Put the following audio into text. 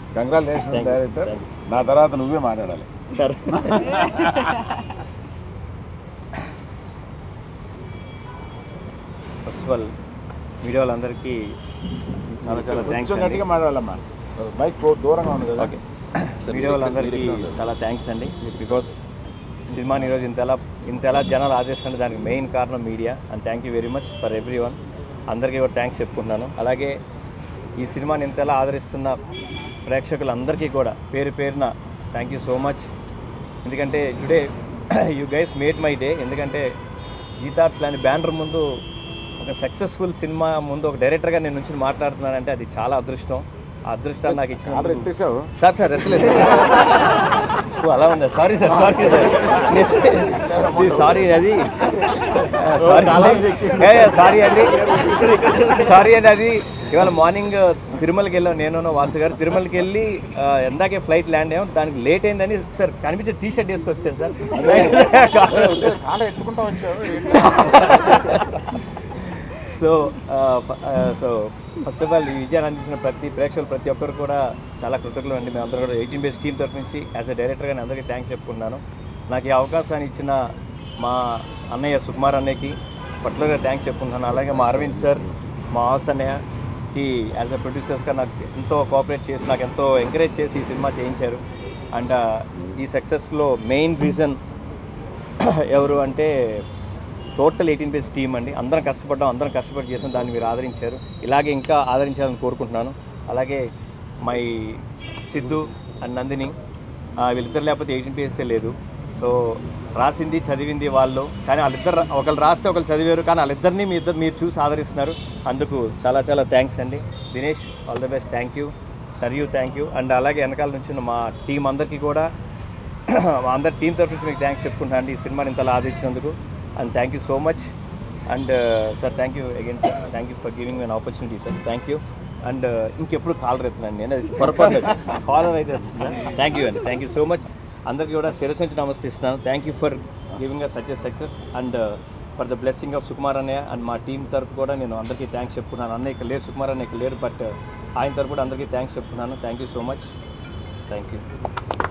Congratulation Thank you. Director Thank you. నా తర్వాత నువ్వే మాట్లాడాలి sir first of all media వాళ్ళందరికీ చాలా చాలా థ్యాంక్స్ కొంచెం గట్టిగా మాట్లాడాలమ్మా మైక్ దూరంగా ఉంది కదా ఓకే మీడియా వాళ్ళందరికీ చాలా థ్యాంక్స్ అండి బికాస్ సినిమాని ఈరోజు ఇంతలా ఇంతలా జనాలు ఆదేశించే దానికి మెయిన్ కారణం media and thank you very much for everyone అందరికీ కూడా థ్యాంక్స్ చెప్పుకుంటున్నాను అలాగే ఈ సినిమాని ఇంతలా ఆదరిస్తున్న ప్రేక్షకులందరికీ కూడా పేరు పేరున థ్యాంక్ యూ సో మచ్ ఎందుకంటే today you guys made my day ఎందుకంటే గీతార్ట్స్ లాంటి బ్యానర్ ముందు ఒక సక్సెస్ఫుల్ సినిమా ముందు ఒక డైరెక్టర్గా నేను నుంచి మాట్లాడుతున్నానంటే అది చాలా అదృష్టం ఆ అదృష్టాన్ని నాకు ఆర్డర్ ఇచ్చిన ఎత్తేసావు సార్ సార్ ఎత్తలేదు సార్ ఓ, అలా ఉందా sorry sir sorry sir sorry అది సారీ సారీ అండి సారీ అండి అది ఇవాళ మార్నింగ్ తిరుమలకి వెళ్ళాం నేను వాసు గారు తిరుమలకి వెళ్ళి ఆ, ఎందాకే ఫ్లైట్ ల్యాండ్ అయ్యాం దానికి లేట్ అయిందని సార్ కనిపించే టీ షర్ట్ వేసుకొచ్చాను సార్ కాళ్ళ ఎత్తుకుంటా వచ్చావు so so first of all ఈ విజయాన్ని అందించిన ప్రతి ప్రేక్షకులు ప్రతి ఒక్కరు కూడా చాలా కృతజ్ఞతలు అండి మేమందరం కూడా ఎయిటీన్ బేస్ టీమ్ తరఫు నుంచి యాజ్ అ డైరెక్టర్గా నేను అందరికీ థ్యాంక్స్ చెప్పుకుంటున్నాను నాకు ఈ అవకాశాన్ని ఇచ్చిన మా అన్నయ్య సుకుమార్ అన్నయ్యకి పర్టికులర్గా థ్యాంక్స్ చెప్పుకుంటున్నాను అలాగే మా అరవింద్ సార్ మా హాస్ అన్నయ్య ఈ యాజ్ అ ప్రొడ్యూసర్స్గా నాకు ఎంతో కోఆపరేట్ చేసి నాకు ఎంతో ఎంకరేజ్ చేసి ఈ సినిమా చేయించారు అండ్ ఈ సక్సెస్లో మెయిన్ రీజన్ ఎవరు అంటే టోటల్ ఎయిటీన్ పేజ్ టీమ్ అండి అందరం కష్టపడ్డాం అందరం కష్టపడి చేసాం దాన్ని మీరు ఆదరించారు ఇలాగే ఇంకా ఆదరించాలని కోరుకుంటున్నాను అలాగే మై సిద్ధు అండ్ నందిని ఆ, వీళ్ళిద్దరు లేకపోతే ఎయిటీన్ పేజెసే లేదు సో రాసింది చదివింది వాళ్ళు కానీ వాళ్ళిద్దరు ఒకళ్ళు రాస్తే ఒకళ్ళు చదివారు కానీ వాళ్ళిద్దరిని మీ ఇద్దరు మీరు చూసి ఆదరిస్తున్నారు అందుకు చాలా చాలా థ్యాంక్స్ అండి Dinesh all the best thank you సర్యూ థ్యాంక్ యూ అండ్ అలాగే వెనకాల నుంచి ఉన్న మా టీం అందరికీ కూడా మా అందరి టీం తరఫు నుంచి మీకు థ్యాంక్స్ చెప్పుకుంటున్నాను అండి ఈ సినిమాని ఇంతలా ఆదరించినందుకు and thank you so much and sir thank you again sir thank you for giving an opportunity sir thank you and ఇంకెప్పుడు కాలర్ ఎత్తున్నాను నేను అది పొరపాటు కాలర్ అయితే ఎత్తుతాను సార్ థ్యాంక్ యూ అండి థ్యాంక్ యూ సో మచ్ అందరికీ కూడా శిరస్సు నుంచి నమస్కరిస్తున్నాను thank you for giving a such success and for the blessing of Sukumar అన్నయ్య అండ్ మా టీం తరపు కూడా నేను అందరికీ థ్యాంక్స్ చెప్పుకున్నాను అన్నయ్య ఇక్కడ లేరు సుకుమార్ అన్నయ్య ఇక్కడ లేరు బట్ ఆయన తరపు కూడా అందరికీ థ్యాంక్స్ చెప్పుకున్నాను thank you so much thank you